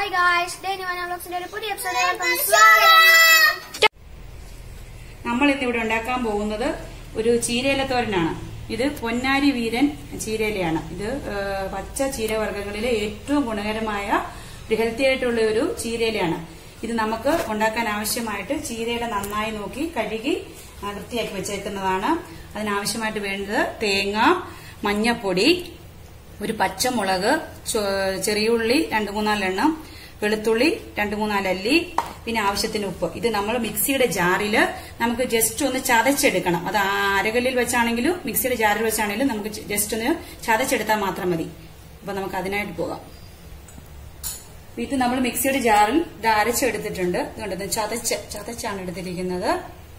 hi guys day new വ്ലോഗ്സിന്റെ ഒരു പുതിയ എപ്പിസോഡ് സ്വാഗതം നമ്മൾ ഇന്നിവിടെ ഉണ്ടാക്കാൻ പോകുന്നത് ഒരു ചീരയില തോരനാണ് ഇത് പൊന്നാരി വീരൻ ചീരയിലയാണ് ഇത് ആ, പച്ച ചീരവർഗ്ഗങ്ങളിലെ ഏറ്റവും ഗുണകരമായ ഒരു ഹെൽത്തി ആയിട്ടുള്ള ഒരു ചീരയിലയാണ് ഇത് നമുക്ക് ഉണ്ടാക്കാൻ ആവശ്യമായിട്ട് ചീരയില നന്നായി നോക്കി കഴുകി ആ, വൃത്തിയാക്കി വെച്ചേക്കുന്നതാണ് അതിനാവശ്യമായിട്ട് വേണ്ടത് തേങ്ങ മഞ്ഞപ്പൊടി ഒരു പച്ചമുളക് ചു- ചെറിയുള്ളി രണ്ട് മൂന്നാലെണ്ണം വെളുത്തുള്ളി രണ്ട് മൂന്നാലല്ലി പിന്നെ ആവശ്യത്തിന് ഉപ്പ് ഇത് നമ്മൾ മിക്സിയുടെ ജാറിൽ നമുക്ക് ജസ്റ്റ് ഒന്ന് ചതച്ചെടുക്കണം അത് അരകല്ലിൽ വെച്ചാണെങ്കിലും മിക്സിയുടെ ജാറിൽ വെച്ചാണെങ്കിലും നമുക്ക് ജസ്റ്റ് ഒന്ന് ചതച്ചെടുത്താൽ മാത്രം മതി അപ്പൊ നമുക്ക് അതിനായിട്ട് പോകാം അപ്പൊ ഇത് നമ്മൾ മിക്സിയുടെ ജാറിൽ ഇത് അരച്ചെടുത്തിട്ടുണ്ട് ഇതുകൊണ്ട് ചതച്ച് ചതച്ചാണ് എടുത്തിരിക്കുന്നത്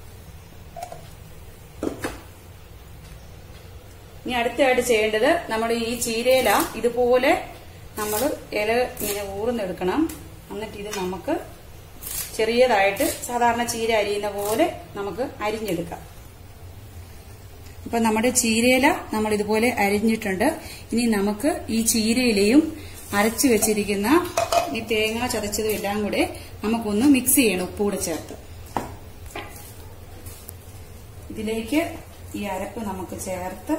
ഇനി അടുത്തതായിട്ട് ചെയ്യേണ്ടത് നമ്മൾ ഈ ചീരയില ഇതുപോലെ നമ്മൾ ഇല ഇങ്ങനെ ഊർന്നെടുക്കണം എന്നിട്ട് ഇത് നമുക്ക് ചെറിയതായിട്ട് സാധാരണ ചീര അരിയുന്ന പോലെ നമുക്ക് അരിഞ്ഞെടുക്കാം അപ്പൊ നമ്മുടെ ചീരയില നമ്മൾ ഇതുപോലെ അരിഞ്ഞിട്ടുണ്ട് ഇനി നമുക്ക് ഈ ചീരയിലയും അരച്ചു വെച്ചിരിക്കുന്ന ഈ തേങ്ങ ചതച്ചതും എല്ലാം കൂടെ നമുക്കൊന്ന് മിക്സ് ചെയ്യണം ഉപ്പൂടെ ചേർത്ത് ഇതിലേക്ക് ഈ അരപ്പ് നമുക്ക് ചേർത്ത്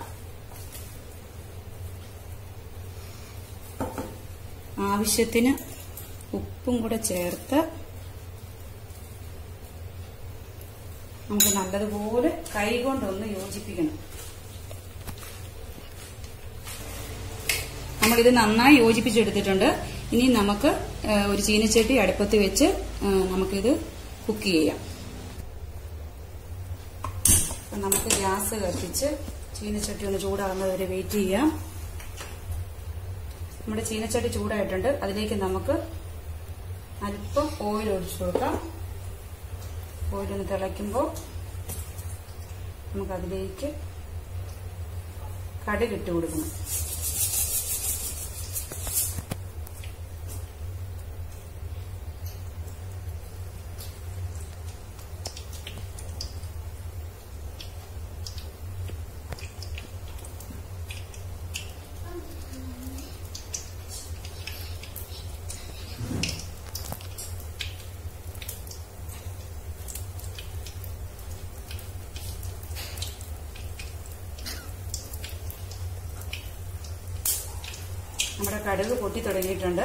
ആവശ്യത്തിന് ഉപ്പും കൂടെ ചേർത്ത് നമുക്ക് നല്ലതുപോലെ കൈകൊണ്ടൊന്ന് യോജിപ്പിക്കണം നമ്മളിത് നന്നായി യോജിപ്പിച്ചെടുത്തിട്ടുണ്ട് ഇനി നമുക്ക് ആ, ഒരു ചീനച്ചട്ടി അടുപ്പത്ത് വെച്ച് ആ, നമുക്കിത് കുക്ക് ചെയ്യാം അപ്പൊ നമുക്ക് ഗ്യാസ് കത്തിച്ച് ചീനച്ചട്ടി ഒന്ന് ചൂടാകുന്നത് വരെ വെയിറ്റ് ചെയ്യാം നമ്മുടെ ചീനച്ചട്ടി ചൂടായിട്ടുണ്ട് അതിലേക്ക് നമുക്ക് അല്പം ഓയിൽ ഒഴിച്ചു കൊടുക്കാം ഓയിൽ ഒന്ന് തിളയ്ക്കുമ്പോൾ നമുക്ക് അതിലേക്ക് കടുക് ഇട്ട് കൊടുക്കണം നമ്മുടെ കടുക് പൊട്ടി തുടങ്ങിയിട്ടുണ്ട്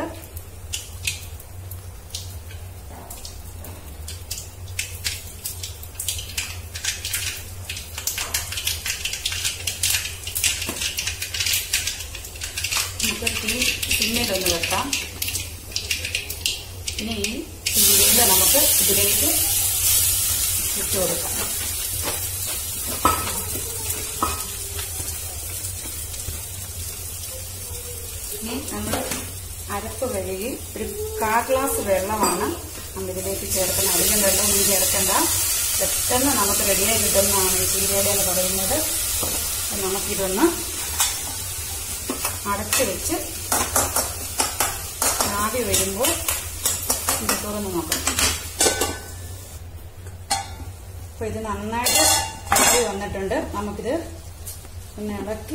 നമുക്ക് തീ സിമ്മിലൊന്ന് വെക്കാം ഇനി ഈ ചീരയില നമുക്ക് ഇതിലേക്ക് ഇട്ട് കൊടുക്കാം ഇനി നമ്മൾ അരപ്പ് കഴുകി ഒരു കാ ഗ്ലാസ് വെള്ളമാണ് നമ്മൾ ഇതിലേക്ക് ചേർക്കുന്ന അധികം വെള്ളം ഒന്നും ചേർക്കണ്ട പെട്ടെന്ന് നമുക്ക് റെഡിയായി കിട്ടുന്നതാണ് ഈ ചീരയില എന്ന് പറയുന്നത് അപ്പൊ നമുക്കിതൊന്ന് അടച്ചു വെച്ച് ആവി വരുമ്പോൾ ഇത് തുറന്ന് നോക്കാം അപ്പൊ ഇത് നന്നായിട്ട് ആവി വന്നിട്ടുണ്ട് നമുക്കിത് ഒന്ന് ഇളക്കി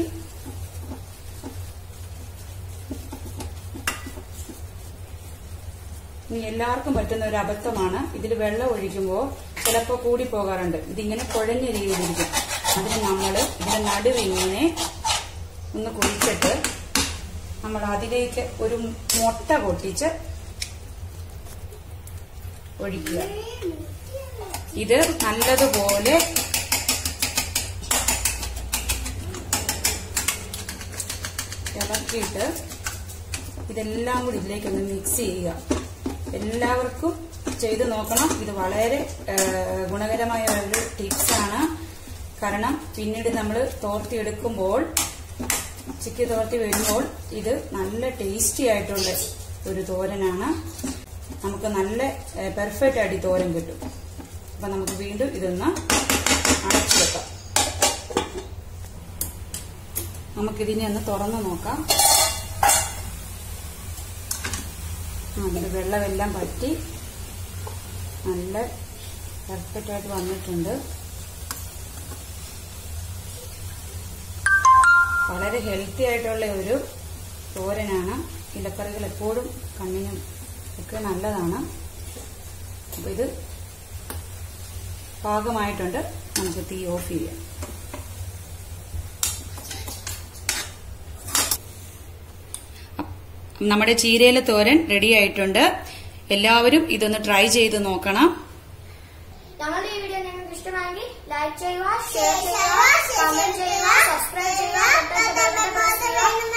ഇനി എല്ലാവർക്കും പറ്റുന്ന ഒരു അബദ്ധമാണ് ഇതിൽ വെള്ളം ഒഴിക്കുമ്പോൾ ചിലപ്പോൾ കൂടി പോകാറുണ്ട് ഇതിങ്ങനെ കുഴഞ്ഞ രീതിയിലിരിക്കും അതിന് നമ്മൾ ഇതിന്റെ നടുവ് ഇങ്ങനെ ഒന്ന് കുഴിച്ചിട്ട് നമ്മൾ അതിലേക്ക് ഒരു മുട്ട പൊട്ടിച്ച് ഒഴിക്കുക ഇത് നല്ലതുപോലെ ഇളക്കിയിട്ട് ഇതെല്ലാം കൂടി ഇതിലേക്കൊന്ന് മിക്സ് ചെയ്യുക എല്ലാവർക്കും ചെയ്തു നോക്കണം ഇത് വളരെ ആ, ഗുണകരമായ ഒരു ടിപ്സാണ് കാരണം പിന്നീട് നമ്മൾ തോർത്തി എടുക്കുമ്പോൾ ചിക്കി തോർത്തി വരുമ്പോൾ ഇത് നല്ല ടേസ്റ്റി ആയിട്ടുള്ള ഒരു തോരനാണ് നമുക്ക് നല്ല പെർഫെക്റ്റ് ആയിട്ട് ഈ തോരൻ കിട്ടും അപ്പൊ നമുക്ക് വീണ്ടും ഇതൊന്ന് അടച്ചു വെക്കാം നമുക്കിതിനെ ഒന്ന് തുറന്നു നോക്കാം ആ, അതിന്റെ വെള്ളമെല്ലാം പറ്റി നല്ല പെർഫെക്റ്റ് ആയിട്ട് വന്നിട്ടുണ്ട് വളരെ ഹെൽത്തി ആയിട്ടുള്ള ഒരു തോരനാണ് ഇലക്കറികൾ എപ്പോഴും കണ്ണിന് ഒക്കെ നല്ലതാണ് അപ്പൊ ഇത് പാകമായിട്ടുണ്ട് നമുക്ക് തീ ഓഫ് ചെയ്യാം നമ്മുടെ ചീരയില തോരൻ റെഡി ആയിട്ടുണ്ട് എല്ലാവരും ഇതൊന്ന് ട്രൈ ചെയ്ത് നോക്കണം ഞങ്ങളുടെ ഈ വീഡിയോ നിങ്ങൾക്ക് ഇഷ്ടമായെങ്കിൽ ലൈക്ക് ചെയ്യുക ഷെയർ ചെയ്യുക കമന്റ് ചെയ്യുക സബ്സ്ക്രൈബ് ചെയ്യുക തൊട്ടടുത്ത ബെൽ ബട്ടൺ പ്രസ് ചെയ്യുക